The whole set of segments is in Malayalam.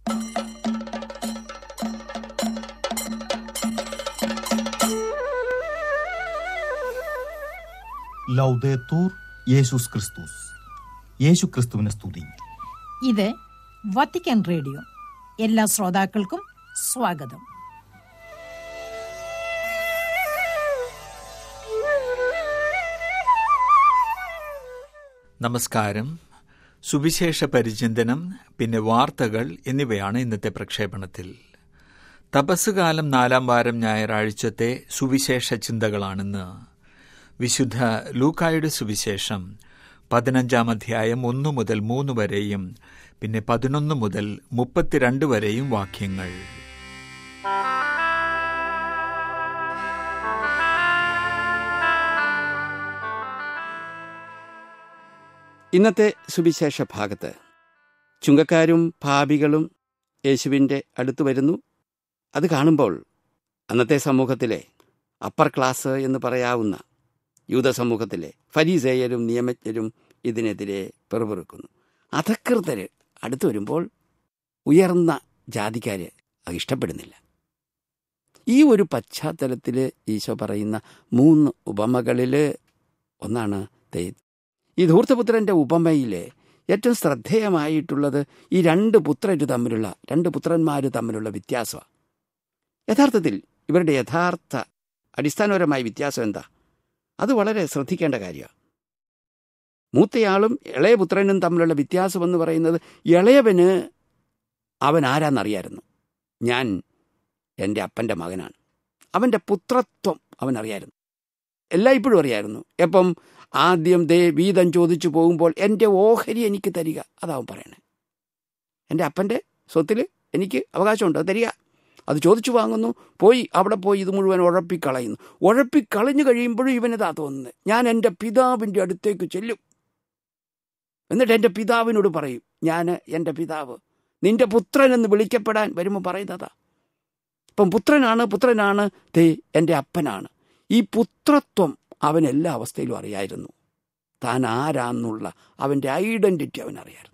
ലൗദേത്തൂർ യേശുസ് ക്രിസ്തുസ് യേശു ക്രിസ്തുവിനെ സ്തുതി ഇത് വത്തിക്കാൻ റേഡിയോ എല്ലാ ശ്രോതാക്കൾക്കും സ്വാഗതം നമസ്കാരം സുവിശേഷ പരിചിന്തനം പിന്നെ വാർത്തകൾ എന്നിവയാണ് ഇന്നത്തെ പ്രക്ഷേപണത്തിൽ തപസ്സുകാലം നാലാം വാരം ഞായറാഴ്ചത്തെ സുവിശേഷ ചിന്തകളാണെന്ന് വിശുദ്ധ ലൂക്കായുടെ സുവിശേഷം പതിനഞ്ചാം അധ്യായം ഒന്നു മുതൽ മൂന്ന് വരെയും പിന്നെ പതിനൊന്ന് മുതൽ മുപ്പത്തിരണ്ട് വരെയും വാക്യങ്ങൾ ഇന്നത്തെ സുവിശേഷ ഭാഗത്ത് ചുങ്കക്കാരും പാപികളും യേശുവിൻ്റെ അടുത്ത് വരുന്നു അത് കാണുമ്പോൾ അന്നത്തെ സമൂഹത്തിലെ അപ്പർ ക്ലാസ് എന്ന് പറയാവുന്ന യൂത സമൂഹത്തിലെ ഫരീസേയരും നിയമജ്ഞരും ഇതിനെതിരെ പെറുപിറുക്കുന്നു അധകൃതര് അടുത്ത് വരുമ്പോൾ ഉയർന്ന ജാതിക്കാര് അത് ഇഷ്ടപ്പെടുന്നില്ല ഈ ഒരു പശ്ചാത്തലത്തിൽ ഈശോ പറയുന്ന മൂന്ന് ഉപമകളിൽ ഒന്നാണ് ദേ ഈ ധൂർത്തപുത്രന്റെ ഉപമയിലെ ഏറ്റവും ശ്രദ്ധേയമായിട്ടുള്ളത് ഈ രണ്ട് പുത്രര് തമ്മിലുള്ള രണ്ട് പുത്രന്മാർ തമ്മിലുള്ള വ്യത്യാസമാണ് യഥാർത്ഥത്തിൽ ഇവരുടെ യഥാർത്ഥ അടിസ്ഥാനപരമായ വ്യത്യാസം എന്താ അത് വളരെ ശ്രദ്ധിക്കേണ്ട കാര്യമാണ് മൂത്തയാളും ഇളയ പുത്രനും തമ്മിലുള്ള വ്യത്യാസം എന്ന് പറയുന്നത് ഇളയവന് അവൻ ആരാന്നറിയായിരുന്നു ഞാൻ എൻ്റെ അപ്പൻ്റെ മകനാണ് അവൻ്റെ പുത്രത്വം അവൻ അറിയായിരുന്നു എല്ലായ്പ്പോഴും അറിയായിരുന്നു എപ്പം ആദ്യം ദേ വീതം ചോദിച്ചു പോകുമ്പോൾ എൻ്റെ ഓഹരി എനിക്ക് തരിക അതാവും പറയണേ എൻ്റെ അപ്പൻ്റെ സ്വത്തിൽ എനിക്ക് അവകാശമുണ്ട് അത് തരിക അത് ചോദിച്ചു വാങ്ങുന്നു പോയി അവിടെ പോയി ഇത് മുഴുവൻ ഉഴപ്പിക്കളയുന്നു ഉഴപ്പിക്കളഞ്ഞു കഴിയുമ്പോഴും ഇവനിതാ തോന്നുന്നത് ഞാൻ എൻ്റെ പിതാവിൻ്റെ അടുത്തേക്ക് ചെല്ലും എന്നിട്ട് എൻ്റെ പിതാവിനോട് പറയും ഞാൻ എൻ്റെ പിതാവ് നിന്റെ പുത്രൻ എന്ന് വിളിക്കപ്പെടാൻ വരുമ്പോൾ പറയുന്നതാ ഇപ്പം പുത്രനാണ് പുത്രനാണ് ദേ എൻ്റെ അപ്പനാണ് ഈ പുത്രത്വം അവൻ എല്ലാ അവസ്ഥയിലും അറിയായിരുന്നു താൻ ആരാന്നുള്ള അവൻ്റെ ഐഡന്റിറ്റി അവൻ അറിയായിരുന്നു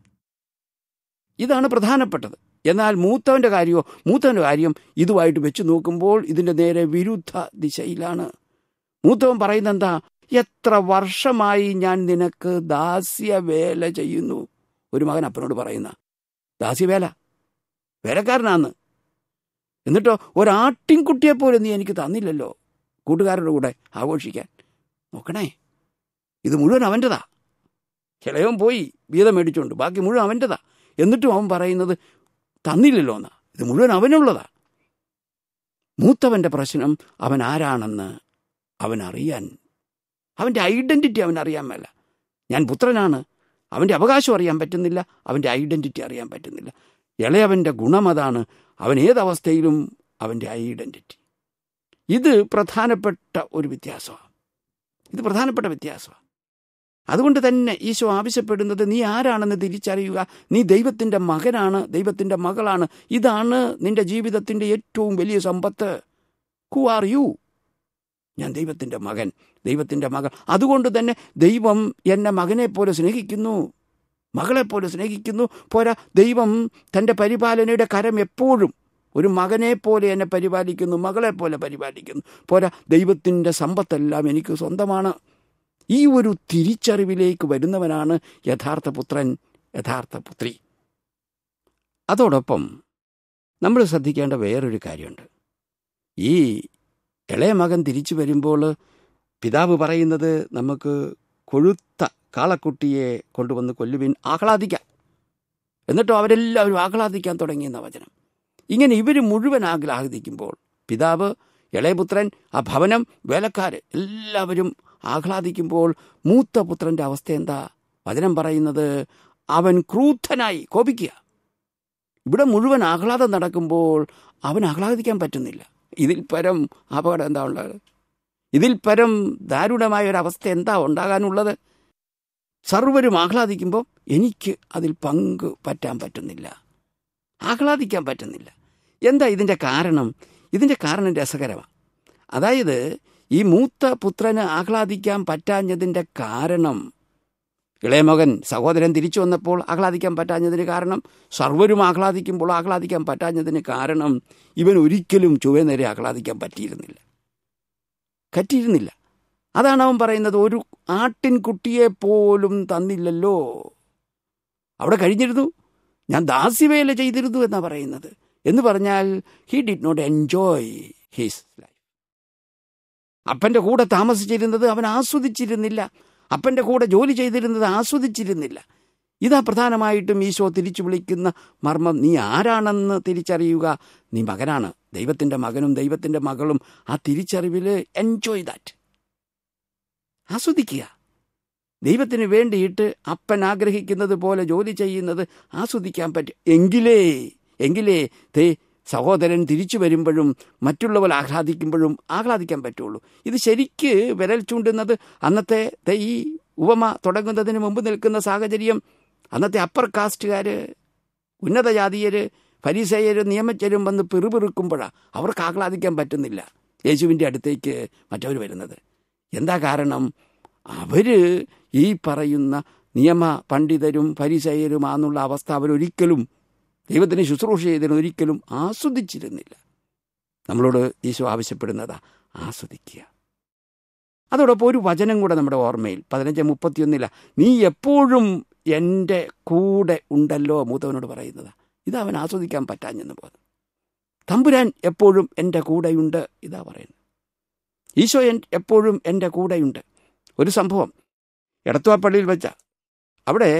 ഇതാണ് പ്രധാനപ്പെട്ടത് എന്നാൽ മൂത്തവന്റെ കാര്യമോ മൂത്തവന്റെ കാര്യം ഇതുമായിട്ട് വെച്ച് നോക്കുമ്പോൾ ഇതിന്റെ നേരെ വിരുദ്ധ ദിശയിലാണ് മൂത്തവൻ പറയുന്നത് എന്താ എത്ര വർഷമായി ഞാൻ നിനക്ക് ദാസ്യവേല ചെയ്യുന്നു ഒരു മകൻ അപ്പനോട് പറയുന്ന ദാസ്യവേല വേലക്കാരനാന്ന് എന്നിട്ടോ ഒരാട്ടിൻകുട്ടിയെ പോലും നീ എനിക്ക് തന്നില്ലല്ലോ കൂട്ടുകാരുടെ കൂടെ ആഘോഷിക്കാൻ നോക്കണേ ഇത് മുഴുവൻ അവൻ്റെതാ ചിലവൻ പോയി വീതം മേടിച്ചുകൊണ്ട് ബാക്കി മുഴുവൻ അവൻ്റെതാ എന്നിട്ടും അവൻ പറയുന്നത് തന്നില്ലല്ലോ എന്നാ ഇത് മുഴുവൻ അവനുള്ളതാ മൂത്തവന്റെ പ്രശ്നം അവൻ ആരാണെന്ന് അവൻ അറിയാൻ അവൻ്റെ ഐഡന്റിറ്റി അവൻ അറിയാൻ മേല ഞാൻ പുത്രനാണ് അവൻ്റെ അവകാശം അറിയാൻ പറ്റുന്നില്ല അവൻ്റെ ഐഡന്റിറ്റി അറിയാൻ പറ്റുന്നില്ല ഇളയവൻ്റെ ഗുണം അതാണ് അവൻ ഏതവസ്ഥയിലും അവൻ്റെ ഐഡന്റിറ്റി ഇത് പ്രധാനപ്പെട്ട ഒരു വ്യത്യാസമാണ് ഇത് പ്രധാനപ്പെട്ട വ്യത്യാസമാണ് അതുകൊണ്ട് തന്നെ ഈശോ ആവശ്യപ്പെടുന്നത് നീ ആരാണെന്ന് തിരിച്ചറിയുക നീ ദൈവത്തിൻ്റെ മകനാണ് ദൈവത്തിൻ്റെ മകളാണ് ഇതാണ് നിന്റെ ജീവിതത്തിൻ്റെ ഏറ്റവും വലിയ സമ്പത്ത് ഹു ആർ യു ഞാൻ ദൈവത്തിൻ്റെ മകൻ ദൈവത്തിൻ്റെ മകൾ അതുകൊണ്ട് തന്നെ ദൈവം എന്നെ മകനെ പോലെ സ്നേഹിക്കുന്നു മകളെപ്പോലെ സ്നേഹിക്കുന്നു പോരാ ദൈവം തൻ്റെ പരിപാലനയുടെ കരം എപ്പോഴും ഒരു മകനെ പോലെ എന്നെ പരിപാലിക്കുന്നു മകളെ പോലെ പരിപാലിക്കുന്നു പോരാ ദൈവത്തിൻ്റെ സമ്പത്തെല്ലാം എനിക്ക് സ്വന്തമാണ് ഈ ഒരു തിരിച്ചറിവിലേക്ക് വരുന്നവനാണ് യഥാർത്ഥ പുത്രൻ യഥാർത്ഥ പുത്രി അതോടൊപ്പം നമ്മൾ ശ്രദ്ധിക്കേണ്ട വേറൊരു കാര്യമുണ്ട് ഈ ഇളയ മകൻ തിരിച്ചു വരുമ്പോൾ പിതാവ് പറയുന്നത് നമുക്ക് കൊഴുത്ത കാളക്കുട്ടിയെ കൊണ്ടുവന്ന് കൊല്ലുവിൻ ആഹ്ലാദിക്കാം എന്നിട്ടോ അവരെല്ലാവരും ആഹ്ലാദിക്കാൻ തുടങ്ങിയെന്ന വചനം ഇങ്ങനെ ഇവർ മുഴുവൻ ആഹ്ലാദിക്കുമ്പോൾ പിതാവ് ഇളയപുത്രൻ ആ ഭവനം വേലക്കാർ എല്ലാവരും ആഹ്ലാദിക്കുമ്പോൾ മൂത്ത പുത്രന്റെ അവസ്ഥ എന്താ വചനം പറയുന്നത് അവൻ ക്രൂദ്ധനായി കോപിക്കുക ഇവിടെ മുഴുവൻ ആഹ്ലാദം നടക്കുമ്പോൾ അവൻ ആഹ്ലാദിക്കാൻ പറ്റുന്നില്ല ഇതിൽ പരം അപകടം എന്താ ഉള്ളത് ഇതിൽ പരം ദാരുണമായ ഒരു അവസ്ഥ എന്താ ഉണ്ടാകാനുള്ളത് സർവരും ആഹ്ലാദിക്കുമ്പോൾ എനിക്ക് അതിൽ പങ്ക് പറ്റാൻ പറ്റുന്നില്ല ആഹ്ലാദിക്കാൻ പറ്റുന്നില്ല എന്താ ഇതിൻ്റെ കാരണം ഇതിൻ്റെ കാരണം രസകരമാണ് അതായത് ഈ മൂത്ത പുത്രന് ആഹ്ലാദിക്കാൻ പറ്റാഞ്ഞതിൻ്റെ കാരണം ഇളയമകൻ സഹോദരൻ തിരിച്ചു വന്നപ്പോൾ ആഹ്ലാദിക്കാൻ പറ്റാഞ്ഞതിന് കാരണം സർവരും ആഹ്ലാദിക്കുമ്പോൾ ആഹ്ലാദിക്കാൻ പറ്റാഞ്ഞതിന് കാരണം ഇവൻ ഒരിക്കലും ചുവ നേരെ ആഹ്ലാദിക്കാൻ പറ്റിയിരുന്നില്ല പറ്റിയിരുന്നില്ല അതാണ് അവൻ പറയുന്നത് ഒരു ആട്ടിൻകുട്ടിയെ പോലും തന്നില്ലല്ലോ അവിടെ കഴിഞ്ഞിരുന്നു ഞാൻ ദാസ്യവേല ചെയ്തിരുന്നു എന്നാണ് പറയുന്നത് എന്ന് പറഞ്ഞാൽ he did not enjoy his life അപ്പൻ്റെ കൂടെ താമസിച്ചിരുന്നത് അവൻ ആസ്വദിച്ചിരുന്നില്ല അപ്പൻ്റെ കൂടെ ജോലി ചെയ്തിരുന്നത് ആസ്വദിച്ചിരുന്നില്ല ഇതാ പ്രധാനമായിട്ടും ഈശോ തിരിച്ചു വിളിക്കുന്ന മർമ്മം നീ ആരാണെന്ന് തിരിച്ചറിയുക നീ മകനാണ് ദൈവത്തിൻ്റെ മകനും ദൈവത്തിൻ്റെ മകളും ആ തിരിച്ചറിവിൽ എൻജോയ് ദാറ്റ് ആസ്വദിക്കുക ദൈവത്തിന് വേണ്ടിയിട്ട് അപ്പൻ ആഗ്രഹിക്കുന്നത് പോലെ ജോലി ചെയ്യുന്നത് ആസ്വദിക്കാൻ പറ്റും എങ്കിലേ എങ്കിലേ തേ സഹോദരൻ തിരിച്ചു വരുമ്പോഴും മറ്റുള്ളവർ ആഹ്ലാദിക്കുമ്പോഴും ആഹ്ലാദിക്കാൻ പറ്റുള്ളൂ ഇത് ശരിക്ക് വിരൽ ചൂണ്ടുന്നത് അന്നത്തെ ദേ ഈ ഉപമ തുടങ്ങുന്നതിന് മുമ്പ് നിൽക്കുന്ന സാഹചര്യം അന്നത്തെ അപ്പർ കാസ്റ്റുകാർ ഉന്നത ജാതീയര് ഫരീസേയര് നിയമജ്ഞരും വന്ന് പിറുപിറുക്കുമ്പോഴാണ് അവർക്ക് ആഹ്ലാദിക്കാൻ പറ്റുന്നില്ല യേശുവിൻ്റെ അടുത്തേക്ക് മറ്റവർ വരുന്നത് എന്താ കാരണം അവര് ഈ പറയുന്ന നിയമ പണ്ഡിതരും പരിസയരുമാന്നുള്ള അവസ്ഥ അവരൊരിക്കലും ദൈവത്തിന് ശുശ്രൂഷ ചെയ്തതിന് ഒരിക്കലും ആസ്വദിച്ചിരുന്നില്ല നമ്മളോട് ഈശോ ആവശ്യപ്പെടുന്നതാ ആസ്വദിക്കുക അതോടൊപ്പം ഒരു വചനം കൂടെ നമ്മുടെ ഓർമ്മയിൽ പതിനഞ്ച് മുപ്പത്തിയൊന്നില്ല നീ എപ്പോഴും എൻ്റെ കൂടെ ഉണ്ടല്ലോ മൂത്തവനോട് പറയുന്നത് ഇത് അവൻ ആസ്വദിക്കാൻ പറ്റാഞ്ഞെന്ന് പോകുന്നു തമ്പുരാൻ എപ്പോഴും എൻ്റെ കൂടെയുണ്ട് ഇതാ പറയുന്നത് ഈശോ എൻ എപ്പോഴും എൻ്റെ കൂടെയുണ്ട് ഒരു സംഭവം എടത്തുവാപ്പള്ളിയിൽ വെച്ച അവിടെ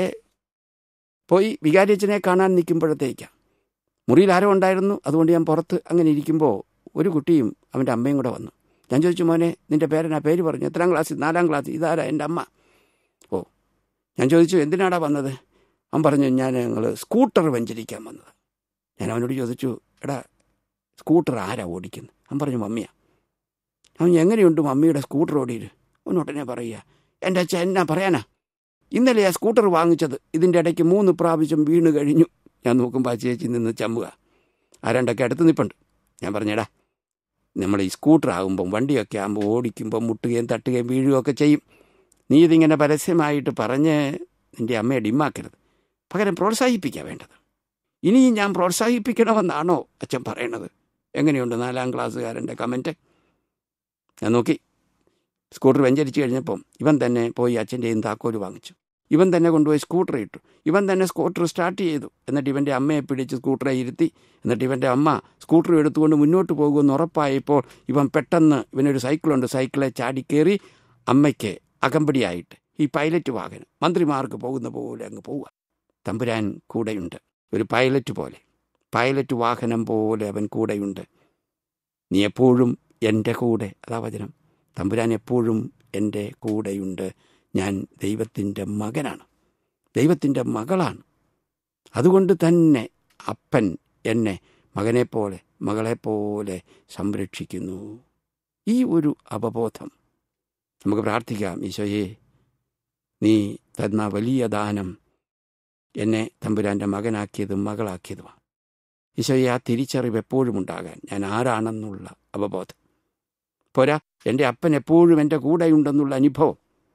പോയി വികാരിയച്ഛനെ കാണാൻ നിൽക്കുമ്പോഴത്തേക്കാണ് മുറിയിൽ ആരോ ഉണ്ടായിരുന്നു അതുകൊണ്ട് ഞാൻ പുറത്ത് അങ്ങനെ ഇരിക്കുമ്പോൾ ഒരു കുട്ടിയും അവൻ്റെ അമ്മയും കൂടെ വന്നു ഞാൻ ചോദിച്ചു മോനെ നിൻ്റെ പേരനാ പേര് പറഞ്ഞു എത്രാം ക്ലാസ്സിൽ നാലാം ക്ലാസ്സിൽ ഇതാരാ എൻ്റെ അമ്മ ഓ ഞാൻ ചോദിച്ചു എന്തിനാടാ വന്നത് അവൻ പറഞ്ഞു ഞാൻ ഞങ്ങൾ സ്കൂട്ടർ വഞ്ചരിക്കാൻ വന്നത് ഞാൻ അവനോട് ചോദിച്ചു എടാ സ്കൂട്ടർ ആരാ ഓടിക്കുന്നത് അവൻ പറഞ്ഞു മമ്മിയാ അവൻ എങ്ങനെയുണ്ട് മമ്മിയുടെ സ്കൂട്ടർ ഓടിയിട്ട് അവനോടനെ പറയുക എൻ്റെ അച്ഛൻ എന്നാ പറയാനാ ഇന്നലെ ആ സ്കൂട്ടർ വാങ്ങിച്ചത് ഇതിൻ്റെ ഇടയ്ക്ക് മൂന്ന് പ്രാവശ്യം വീണ് കഴിഞ്ഞു ഞാൻ നോക്കുമ്പോൾ ആ ചേച്ചി നിന്ന് ചമ്മുക ആരാണ്ടൊക്കെ അടുത്ത് നിൽപ്പുണ്ട് ഞാൻ പറഞ്ഞേടാ നമ്മൾ ഈ സ്കൂട്ടർ ആകുമ്പം വണ്ടിയൊക്കെ ആകുമ്പോൾ ഓടിക്കുമ്പോൾ മുട്ടുകയും തട്ടുകയും വീഴുകയൊക്കെ ചെയ്യും നീ ഇതിങ്ങനെ പരസ്യമായിട്ട് പറഞ്ഞ് നിൻ്റെ അമ്മയെ ഡിമ്മാക്കരുത് പകരം പ്രോത്സാഹിപ്പിക്കുക വേണ്ടത് ഇനിയും ഞാൻ പ്രോത്സാഹിപ്പിക്കണമെന്നാണോ അച്ഛൻ പറയണത് എങ്ങനെയുണ്ട് നാലാം ക്ലാസ്സുകാരൻ്റെ കമൻറ്റ് ഞാൻ നോക്കി സ്കൂട്ടർ വെഞ്ചരിച്ച് കഴിഞ്ഞപ്പം ഇവൻ തന്നെ പോയി അച്ഛൻ്റെയും താക്കോല് വാങ്ങിച്ചു ഇവൻ തന്നെ കൊണ്ടുപോയി സ്കൂട്ടർ ഇട്ടു ഇവൻ തന്നെ സ്കൂട്ടർ സ്റ്റാർട്ട് ചെയ്തു എന്നിട്ട് ഇവൻ്റെ അമ്മയെ പിടിച്ച് സ്കൂട്ടറെ ഇരുത്തി എന്നിട്ട് ഇവൻ്റെ അമ്മ സ്കൂട്ടർ എടുത്തുകൊണ്ട് മുന്നോട്ട് പോകുമെന്ന് ഉറപ്പായപ്പോൾ ഇവൻ പെട്ടെന്ന് ഇവനൊരു സൈക്കിളുണ്ട് സൈക്കിളെ ചാടിക്കേറി അമ്മയ്ക്ക് അകമ്പടിയായിട്ട് ഈ പൈലറ്റ് വാഹനം മന്ത്രിമാർക്ക് പോകുന്ന പോലെ അങ്ങ് പോവുക തമ്പുരാൻ കൂടെയുണ്ട് ഒരു പൈലറ്റ് പോലെ പൈലറ്റ് വാഹനം പോലെ അവൻ കൂടെയുണ്ട് നീ എപ്പോഴും എൻ്റെ കൂടെ അതാ വചനം തമ്പുരാൻ എപ്പോഴും എൻ്റെ കൂടെയുണ്ട് ഞാൻ ദൈവത്തിൻ്റെ മകനാണ് ദൈവത്തിൻ്റെ മകളാണ് അതുകൊണ്ട് തന്നെ അപ്പൻ എന്നെ മകനെപ്പോലെ മകളെപ്പോലെ സംരക്ഷിക്കുന്നു ഈ ഒരു അവബോധം നമുക്ക് പ്രാർത്ഥിക്കാം ഈശോയെ നീ തന്ന വലിയ ദാനം എന്നെ തമ്പുരാൻ്റെ മകനാക്കിയതും മകളാക്കിയതുമാണ് ഈശോയെ ആ തിരിച്ചറിവ് എപ്പോഴും ഉണ്ടാകാൻ ഞാൻ ആരാണെന്നുള്ള അവബോധം പോരാ എൻ്റെ അപ്പൻ എപ്പോഴും എൻ്റെ കൂടെയുണ്ടെന്നുള്ള അനുഭവം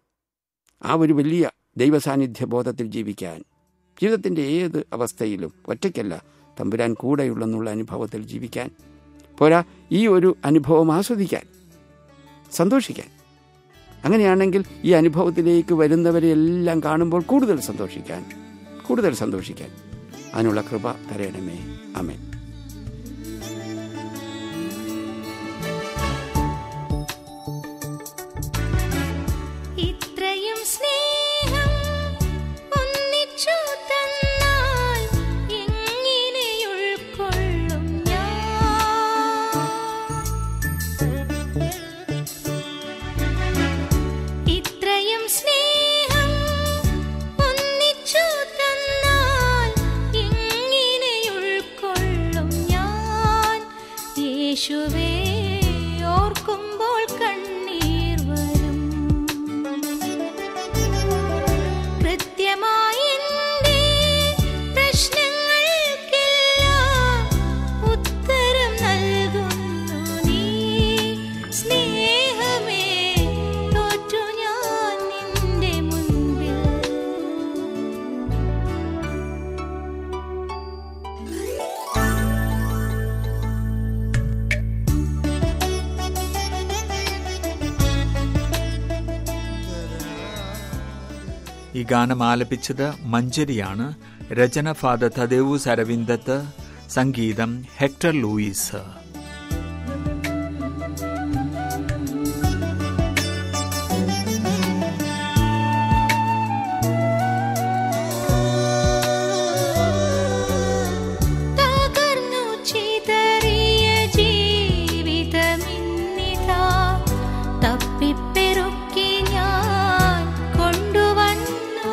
ആ ഒരു വലിയ ദൈവസാന്നിധ്യ ബോധത്തിൽ ജീവിക്കാൻ ജീവിതത്തിൻ്റെ ഏത് അവസ്ഥയിലും ഒറ്റയ്ക്കല്ല തമ്പുരാൻ കൂടെയുള്ളെന്നുള്ള അനുഭവത്തിൽ ജീവിക്കാൻ പോരാ ഈ ഒരു അനുഭവം ആസ്വദിക്കാൻ സന്തോഷിക്കാൻ അങ്ങനെയാണെങ്കിൽ ഈ അനുഭവത്തിലേക്ക് വരുന്നവരെ എല്ലാം കാണുമ്പോൾ കൂടുതൽ സന്തോഷിക്കാൻ കൂടുതൽ സന്തോഷിക്കാൻ അതിനുള്ള കൃപ തരയണമേ അമേൻ ഇത്രയും സ്നേഹം ഒന്നിച്ചു തന്നാൽ എങ്ങനെ ഉൾക്കൊള്ളും ഞാൻ ഇത്രയും സ്നേഹം ഒന്നിച്ചു തന്നാൽ എങ്ങനെ ഉൾക്കൊള്ളും ഞാൻ യേശുവേ ഓർക്കുമ്പോൾ കണ്ണീർ വരും കൃത്യമായി എൻ്റെ പ്രശ്നങ്ങൾക്കെല്ലാം ഉത്തരം നൽകുന്നു നീ സ്നേഹമേ തോറ്റു ഞാൻ നിന്റെ മുൻപിൽ ഈ ഗാനം ആലപിച്ചത് മഞ്ചരിയാണ് രചന ഫാദർ തദേവൂസ് അരവിന്ദത്ത് സംഗീതം ഹെക്ടർ ലൂയിസ് തകർന്നു ചിതറിയ ജീവിതമിന്നിതാ തപ്പിപ്പെറുക്കി ഞാൻ കൊണ്ടുവന്നു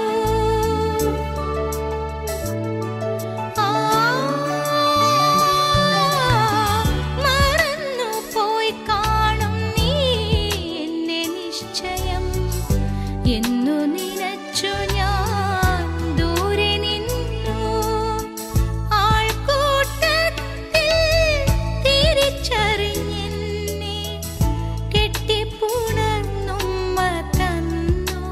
ആ മറന്നു പോയി കാണും നീ എന്നെ നിശ്ചയം എന്നു നിനച്ചു ഞാൻ ദൂരെ നിന്നു ആൾക്കൂട്ടത്തിൽ തിരിച്ചറിഞ്ഞെന്നെ കെട്ടിപ്പുണർന്നുമ്മ തന്നു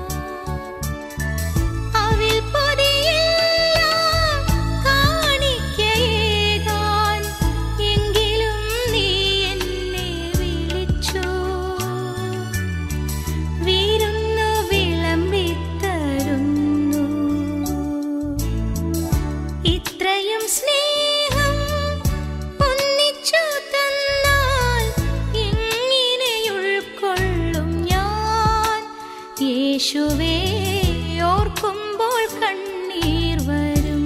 അവിൽ പൊതിയെല്ലാം കാണിക്കയേകാൻ എങ്കിലും നീ എന്നെ വിളിച്ചു വിരുന്നു വിളമ്പിത്തരുന്നു ഇത്രയും സ്നേഹം ഒന്നിച്ചു തന്നാൽ എങ്ങനെ ഉൾക്കൊള്ളും ഞാൻ യേശുവേ ഓർക്കുമ്പോൾ കണ്ണീർ വരും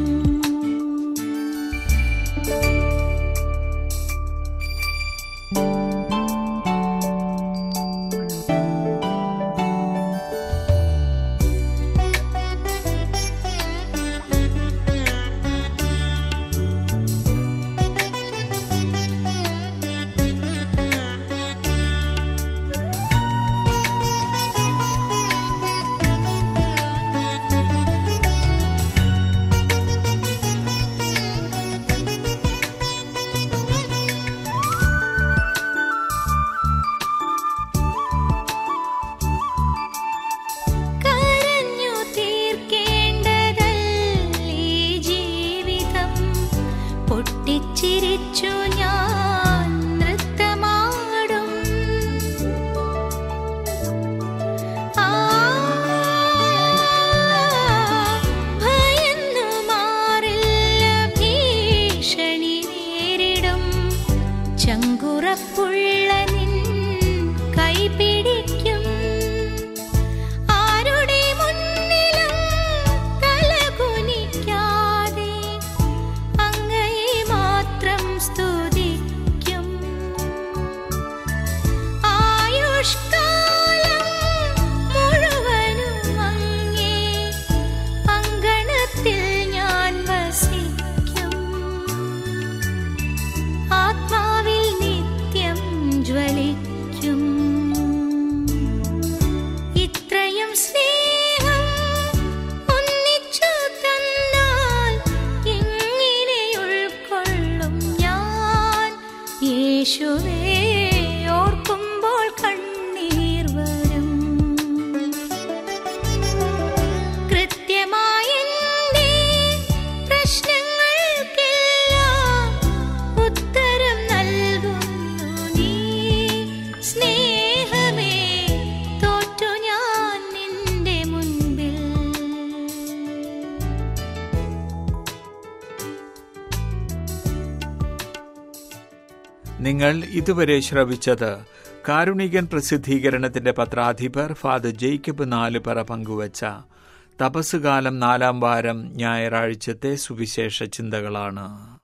കരഞ്ഞു തീർക്കേണ്ടതല്ലേ ജീവിതം പൊട്ടിച്ചിരിച്ചു ഞാൻ നൃത്തമാടും ആ ഭയന്നു മാറില്ല ഭീഷണി നേരിടും ചങ്കുറപ്പുള്ള നിൻ കൈപിടിക്കും ആരുടെ മുന്നിലും തലകുനിക്കാതെ അങ്ങയെ മാത്രം സ്തുതിക്കും ആയുഷ്കാലം മുഴുവനും അങ്ങേ അങ്കണത്തിൽ ഞാൻ വസിക്കും ആത്മാവിൽ നിത്യം ജ്വലിക്കും ഇത്രയും സ്നേഹം ഒന്നിച്ചു തന്നാൽ എങ്ങനെ ഉൾക്കൊള്ളും ഞാൻ യേശുവേ ഓർക്കുമ്പോൾ കണ്ണീർ വരും കൃത്യമായ എന്റെ പ്രശ്നങ്ങൾക്കെല്ലാം ഉത്തരം നൽകുന്നു നീ സ്നേഹമേ തോറ്റു ഞാൻ നിന്റെ മുൻപിൽ നിങ്ങൾ ഇതുവരെ ശ്രവിച്ചത് കാരുണികൻ പ്രസിദ്ധീകരണത്തിന്റെ പത്രാധിപർ ഫാദർ ജേക്കബ് നാലുപറ പങ്കുവച്ച തപസ്സുകാലം നാലാം വാരം ഞായറാഴ്ചത്തെ സുവിശേഷ ചിന്തകളാണ്